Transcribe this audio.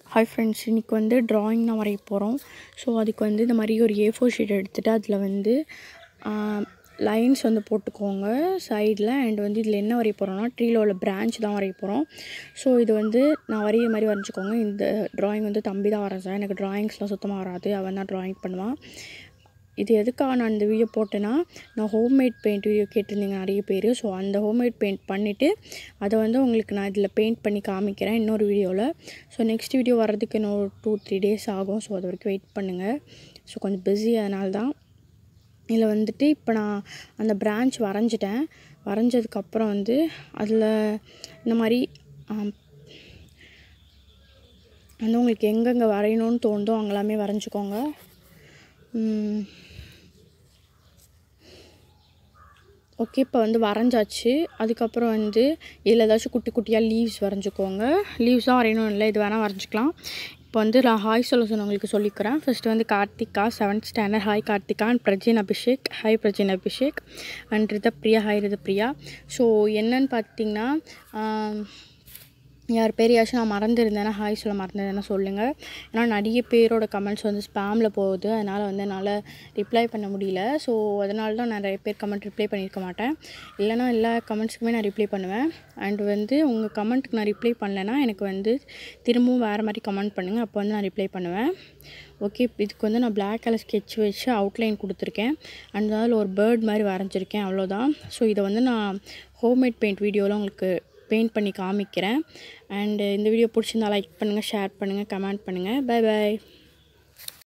hi friends இன்றைக்கி வந்து drawing தான் வரைய போகிறோம் ஸோ அதுக்கு வந்து இந்த மாதிரி ஒரு ஏ ஃபோர் ஷீட் எடுத்துகிட்டு அதில் வந்து லைன்ஸ் வந்து போட்டுக்கோங்க சைடில் அண்ட் வந்து இதில் என்ன வரைய போகிறோம்னா ட்ரீல உள்ள பிரான்ச் தான் வரைய போகிறோம் ஸோ இது வந்து நான் வரைய மாதிரி வரைஞ்சிக்கோங்க இந்த ட்ராயிங் வந்து தம்பி தான் வரைஞ்சேன் எனக்கு ட்ராயிங்ஸ்லாம் சுத்தமாக வராது அவன் தான் ட்ராயிங் பண்ணுவான் இது எதுக்காக நான் இந்த வீடியோ போட்டேன்னா நான் ஹோம்மேட் பெயிண்ட் வீடியோ கேட்டிருந்தீங்க நிறைய பேர் ஸோ அந்த ஹோம்மேட் பெயிண்ட் பண்ணிவிட்டு அதை வந்து உங்களுக்கு நான் இதில் பெயிண்ட் பண்ணி காமிக்கிறேன் இன்னொரு வீடியோவில் ஸோ நெக்ஸ்ட் வீடியோ வர்றதுக்கு இன்னொரு டூ த்ரீ டேஸ் ஆகும் ஸோ அது வரைக்கும் வெயிட் பண்ணுங்கள் ஸோ கொஞ்சம் பிஸி அதனால தான் இதில் வந்துட்டு இப்போ நான் அந்த பிரான்ச் வரைஞ்சிட்டேன் வரைஞ்சதுக்கப்புறம் வந்து அதில் இந்த மாதிரி வந்து உங்களுக்கு எங்கெங்கே வரையணும்னு தோணுதோ அங்கெல்லாமே வரைஞ்சிக்கோங்க ஓகே இப்போ வந்து வரைஞ்சாச்சு அதுக்கப்புறம் வந்து இதில் ஏதாச்சும் குட்டி குட்டியாக லீவ்ஸ் வரைஞ்சிக்கோங்க லீவ்ஸ் தான் வரையணும் இல்லை இது வேணால் வரைஞ்சிக்கலாம் இப்போ வந்து நான் ஹாய் சொல்ல சொன்னவங்களுக்கு சொல்லிக்கிறேன் ஃபஸ்ட்டு வந்து Karthika seventh standard hi Karthika and Prajin Abhishek hi Prajin Abhishek and Rithapriya hi Rithapriya so என்னன்னு பார்த்தீங்கன்னா யார் பேரையாச்சும் நான் மறந்துருந்தேன்னா ஹாய் சொல்ல மறந்துருந்தேன்னா சொல்லுங்கள் ஏன்னா நிறைய பேரோட கமெண்ட்ஸ் வந்து ஸ்பேமில் போகுது அதனால் வந்து என்னால் ரிப்ளை பண்ண முடியல ஸோ அதனால தான் நான் நிறைய பேர் கமெண்ட் ரிப்ளை பண்ணியிருக்க மாட்டேன் இல்லைனா எல்லா கமெண்ட்ஸுக்குமே நான் ரிப்ளை பண்ணுவேன் அண்ட் வந்து உங்கள் கமெண்ட்டுக்கு நான் ரிப்ளை பண்ணலைன்னா எனக்கு வந்து திரும்பவும் வேறு மாதிரி கமெண்ட் பண்ணுங்கள் அப்போ வந்து நான் ரிப்ளை பண்ணுவேன் ஓகே இதுக்கு வந்து நான் பிளாக் கலர் ஸ்கெட்ச் வச்சு அவுட்லைன் கொடுத்துருக்கேன் அண்ட் அதில் ஒரு பேர்ட் மாதிரி வரைஞ்சிருக்கேன் அவ்வளோதான் ஸோ இதை வந்து நான் ஹோம்மேட் பெயிண்ட் வீடியோவில் உங்களுக்கு பெயிண்ட் பண்ணி காமிக்கிறேன் அண்டு இந்த வீடியோ பிடிச்சிருந்தா லைக் பண்ணுங்கள் ஷேர் பண்ணுங்கள் கமெண்ட் பண்ணுங்கள் பை பாய்